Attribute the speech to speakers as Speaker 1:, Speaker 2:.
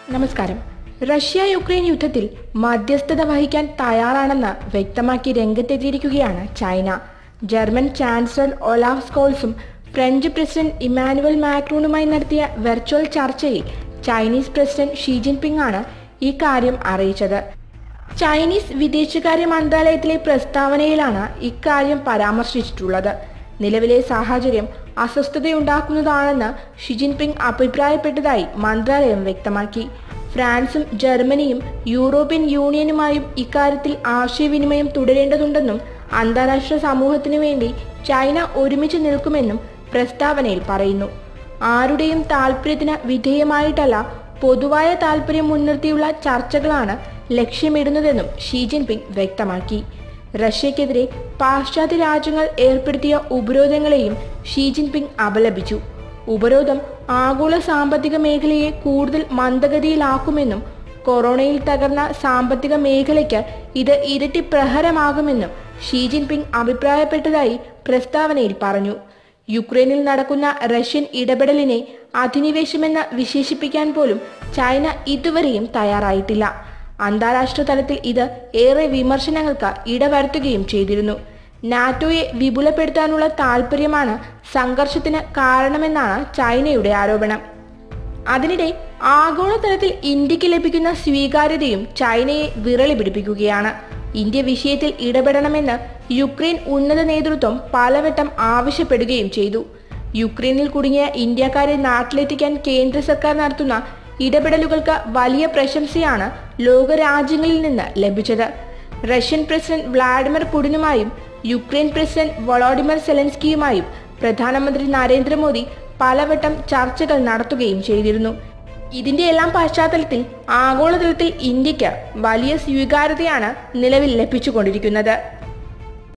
Speaker 1: നമസ്കാരം Russia Ukraine യുദ്ധത്തിൽ മധ്യസ്ഥത വഹിക്കാൻ തയ്യാറാണെന്ന് വ്യക്തമാക്കി രംഗത്തെത്തിയിരിക്കുകയാണ് ചൈന ജർമ്മൻ ചാൻസലർ ഒലാഫ് സ്കോൾസും ഫ്രഞ്ച് പ്രസിഡന്റ് ഇമാനുവൽ മാക്രൂണുമായി നടത്തിയ വെർച്വൽ ചർച്ചയിൽ ചൈനീസ് പ്രസിഡന്റ് ഷീ ജിൻപിങ് ആണ് ഈ കാര്യം അറിയിച്ചത് ചൈനീസ് വിദേശകാര്യ മന്ത്രാലയത്തിലെ പ്രസ്താവനയിലാണ് ഇക്കാര്യം പരാമർശിച്ചിട്ടുള്ളത് നിലവിലെ സാഹചര്യം അസ്വസ്ഥതയുണ്ടാക്കുന്നതാണെന്ന് ഷി ജിൻപിങ് അഭിപ്രായപ്പെട്ടതായി മന്ത്രാലയം വ്യക്തമാക്കി ഫ്രാൻസും ജർമ്മനിയും യൂറോപ്യൻ യൂണിയനുമായും ഇക്കാര്യത്തിൽ ആശയവിനിമയം തുടരേണ്ടതുണ്ടെന്നും അന്താരാഷ്ട്ര സമൂഹത്തിനു വേണ്ടി ചൈന ഒരുമിച്ച് നിൽക്കുമെന്നും പ്രസ്താവനയിൽ പറയുന്നു ആരുടെയും താൽപര്യത്തിന് വിധേയമായിട്ടല്ല പൊതുവായ താൽപര്യം മുൻനിർത്തിയുള്ള ചർച്ചകളാണ് ലക്ഷ്യമിടുന്നതെന്നും ഷീ ജിൻപിങ് വ്യക്തമാക്കി റഷ്യക്കെതിരെ പാശ്ചാത്യ രാജ്യങ്ങൾ ഏർപ്പെടുത്തിയ ഉപരോധങ്ങളെയും ഷീ ജിൻപിങ് അപലപിച്ചു ഉപരോധം ആഗോള സാമ്പത്തിക മേഖലയെ കൂടുതൽ മന്ദഗതിയിലാക്കുമെന്നും കൊറോണയിൽ തകർന്ന സാമ്പത്തിക മേഖലയ്ക്ക് ഇത് ഇരട്ടി പ്രഹരമാകുമെന്നും ഷീ ജിൻപിങ് അഭിപ്രായപ്പെട്ടതായി പ്രസ്താവനയിൽ പറഞ്ഞു യുക്രൈനിൽ നടക്കുന്ന റഷ്യൻ ഇടപെടലിനെ അധിനിവേശമെന്ന് വിശേഷിപ്പിക്കാൻ പോലും ചൈന ഇതുവരെയും തയ്യാറായിട്ടില്ല അന്താരാഷ്ട്ര തലത്തിൽ ഇത് ഏറെ വിമർശനങ്ങൾക്ക് ഇടവരുത്തുകയും ചെയ്തിരുന്നു നാറ്റോയെ വിപുലപ്പെടുത്താനുള്ള താൽപ്പര്യമാണ് സംഘർഷത്തിന് കാരണമെന്നാണ് ചൈനയുടെ ആരോപണം അതിനിടെ ആഗോളതലത്തിൽ ഇന്ത്യക്ക് ലഭിക്കുന്ന സ്വീകാര്യതയും ചൈനയെ വിറളി പിടിപ്പിക്കുകയാണ് ഇന്ത്യ വിഷയത്തിൽ ഇടപെടണമെന്ന് യുക്രൈൻ ഉന്നത നേതൃത്വം പലവട്ടം ആവശ്യപ്പെടുകയും ചെയ്തു യുക്രൈനിൽ കുടുങ്ങിയ ഇന്ത്യക്കാരെ നാട്ടിലെത്തിക്കാൻ കേന്ദ്ര സർക്കാർ നടത്തുന്ന ഇടപെടലുകൾക്ക് വലിയ പ്രശംസയാണ് ലോകരാജ്യങ്ങളിൽ നിന്ന് ലഭിച്ചത് റഷ്യൻ പ്രസിഡന്റ് വ്ളാഡിമിർ പുടിനുമായും യുക്രൈൻ പ്രസിഡന്റ് വൊളോഡിമിർ സെലൻസ്കിയുമായും പ്രധാനമന്ത്രി നരേന്ദ്രമോദി പലവട്ടം ചർച്ചകൾ നടത്തുകയും ചെയ്തിരുന്നു ഇതിന്റെ എല്ലാം പശ്ചാത്തലത്തിൽ ആഗോളതലത്തിൽ ഇന്ത്യക്ക് വലിയ സ്വീകാര്യതയാണ് നിലവിൽ ലഭിച്ചുകൊണ്ടിരിക്കുന്നത്